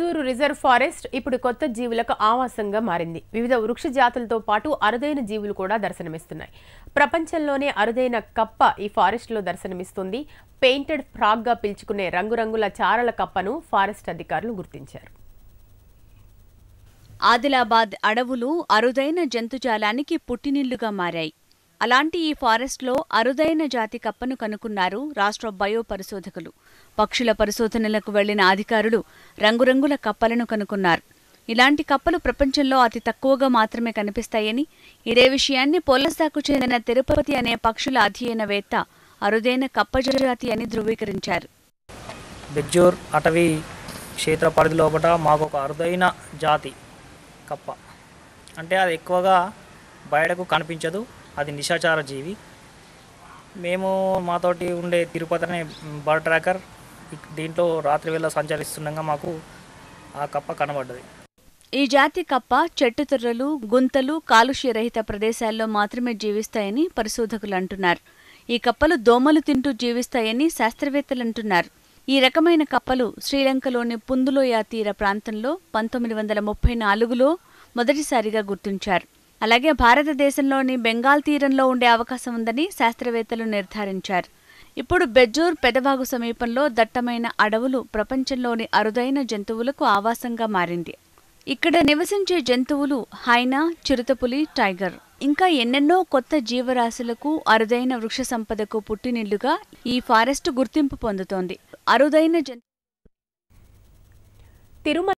Bejjur reserve forest ఇప్పుడు కొత్త జీవులకు ఆవాసంగా మారింది వివిధ వృక్ష జాతులతో పాటు అరుదైన జీవులు కూడా దర్శనమిస్తున్నాయి ప్రపంచంలోనే అరుదైన కప్ప ఈ ఫారెస్ట్లో దర్శనమిస్తుంది పెయింటెడ్ ఫ్రాగ్గా పిలుచుకునే రంగురంగుల చారల కప్పను ఫారెస్ట్ అధికారులు గుర్తించారు ఆదిలాబాద్ అడవులు అరుదైన జంతుజాలానికి పుట్టినిల్లుగా మారాయి అలాంటి ఈ ఫారెస్ట్లో అరుదైన జాతి కప్పను కనుక్కున్నారు రాష్ట్ర బయో పరిశోధకులు పక్షుల పరిశోధనలకు వెళ్లిన అధికారులు రంగురంగుల కప్పలను కనుక్కున్నారు ఇలాంటి కప్పలు ప్రపంచంలో అతి తక్కువగా మాత్రమే కనిపిస్తాయని ఇదే విషయాన్ని పొల్లసాకు చెందిన తిరుపతి అనే పక్షుల అధ్యయనవేత్త అరుదైన కప్ప జాతి అని ధృవీకరించారు బెజ్జూర్ అటవీ క్షేత్ర పరిధి లోపల మాకు ఒక అరుదైన జాతి కప్ప అంటే అది ఎక్కువగా బయటకు కనిపించదు అది నిశాచార జీవి మేము మాతోటి ఉండే తిరుపతి అనే బర్డ్ ట్రాకర్ ఇక్- దీంట్లో రాత్రి వేళ సంచరిస్తుండగా మాకు ఆ కప్ప కనబడ్డది ఈ జాతి కప్ప చెట్టుతొర్రలు గుంతలు కాలుష్యరహిత ప్రదేశాల్లో మాత్రమే జీవిస్తాయని పరిశోధకులు అంటున్నారు ఈ కప్పలు దోమలు తింటూ జీవిస్తాయని శాస్త్రవేత్తలు అంటున్నారు ఈ రకమైన కప్పలు శ్రీలంకలోని పుందులోయ తీర ప్రాంతంలో పంతొమ్మిది వందల ముప్పై నాలుగులో మొదటిసారిగా గుర్తించారు అలాగే భారతదేశంలోని బెంగాల్ తీరంలో ఉండే అవకాశం ఉందని శాస్త్రవేత్తలు నిర్ధారించారు ఇప్పుడు బెజ్జూర్ పెదవాగు సమీపంలో దట్టమైన అడవులు ప్రపంచంలోని అరుదైన జంతువులకు ఆవాసంగా మారింది ఇక్కడ నివసించే జంతువులు హైనా చిరుతపులి టైగర్ ఇంకా ఎన్నెన్నో కొత్త జీవరాశులకు అరుదైన వృక్ష సంపదకు పుట్టినిల్లుగా ఈ ఫారెస్ట్ గుర్తింపు పొందుతోంది అరుదైన జంతు తిరుమల